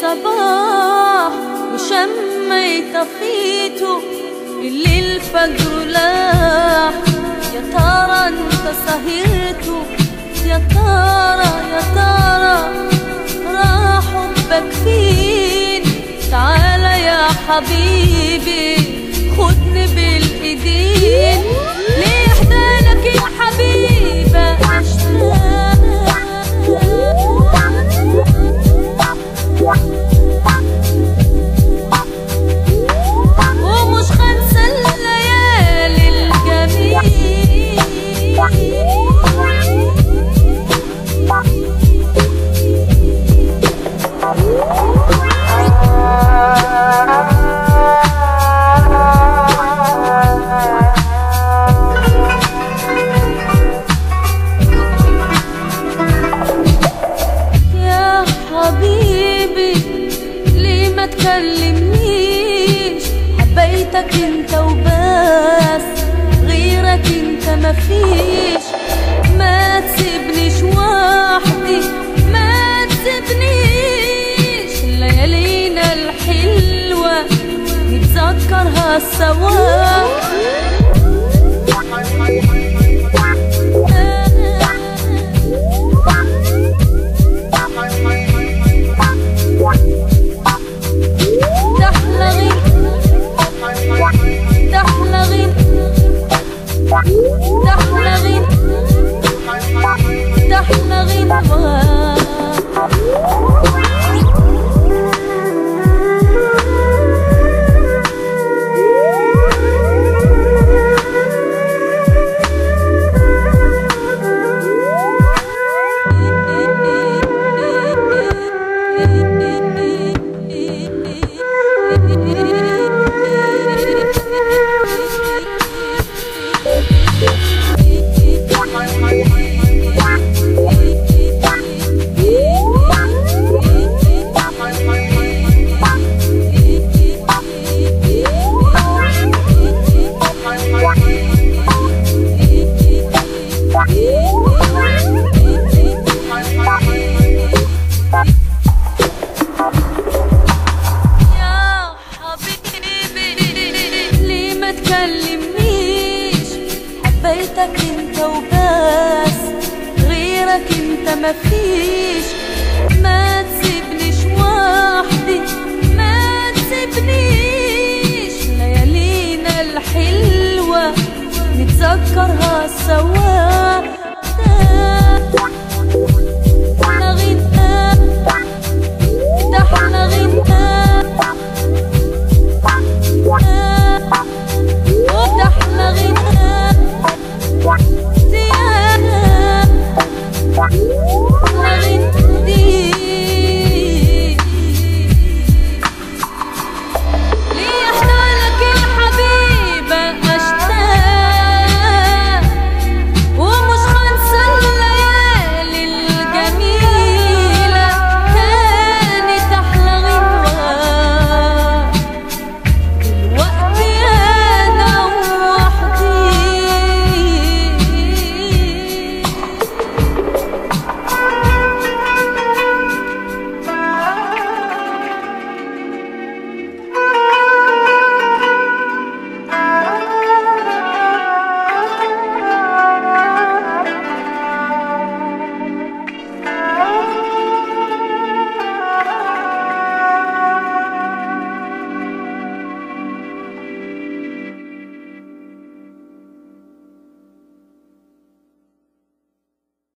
الصباح وشميت طفيته اللي الفجر لاح يا ترى انت سهرته يا ترى يا ترى راح حبك فين تعالى يا حبيبي خدني بالايدين ليه احدالك يا حبيبة اشتاق ومش خنسى الليالي يا حبيبي ليه ما تكلمنيش حبيتك انت وبس غيرك انت مفيش ما تسيبنيش وحدي ما تسيبنيش ليالينا الحلوة نتذكرها سوا تحلى غير تحلى غير تحلى غير تحلى غير يا حبيبي ليه ما تكلمنيش حبيتك انت وبس غيرك انت مفيش ما تسيبنيش وحدي ما تسيبنيش ليالينا الحلوة نتذكرها سوا